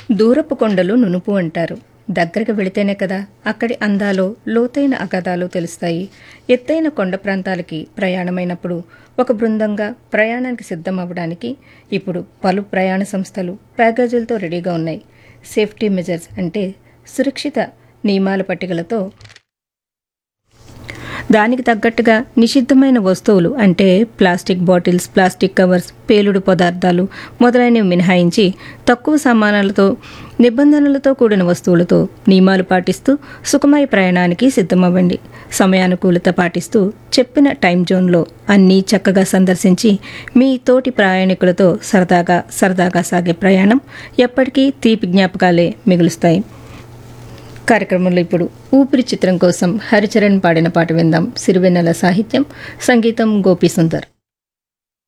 దూరపు కొండలు నునుపు అంటారు దగ్గరకు వెళితేనే కదా అక్కడి అందాలో లోతైన అగాధాలు తెలుస్తాయి ఎత్తైన కొండ ప్రాంతాలకి ప్రయాణమైనప్పుడు ఒక బృందంగా ప్రయాణానికి సిద్ధం అవ్వడానికి ఇప్పుడు పలు ప్రయాణ సంస్థలు ప్యాకేజీలతో రెడీగా ఉన్నాయి సేఫ్టీ మెజర్స్ అంటే సురక్షిత నియమాల పట్టికలతో దానికి తగ్గట్టుగా నిషిద్ధమైన వస్తువులు అంటే ప్లాస్టిక్ బాటిల్స్ ప్లాస్టిక్ కవర్స్ పేలుడు పదార్థాలు మొదలైనవి మినహాయించి తక్కువ సామానాలతో నిబంధనలతో కూడిన వస్తువులతో నియమాలు పాటిస్తూ సుఖమయ ప్రయాణానికి సిద్ధమవ్వండి సమయానుకూలత పాటిస్తూ చెప్పిన టైం జోన్లో అన్నీ చక్కగా సందర్శించి మీ తోటి ప్రయాణికులతో సరదాగా సరదాగా సాగే ప్రయాణం ఎప్పటికీ తీపి జ్ఞాపకాలే మిగులుస్తాయి కార్యక్రమంలో ఇప్పుడు ఊపిరి చిత్రం కోసం హరిచరణ్ పాడిన పాట విందాం సిరివెన్నెల సాహిత్యం సంగీతం గోపీ సుందర్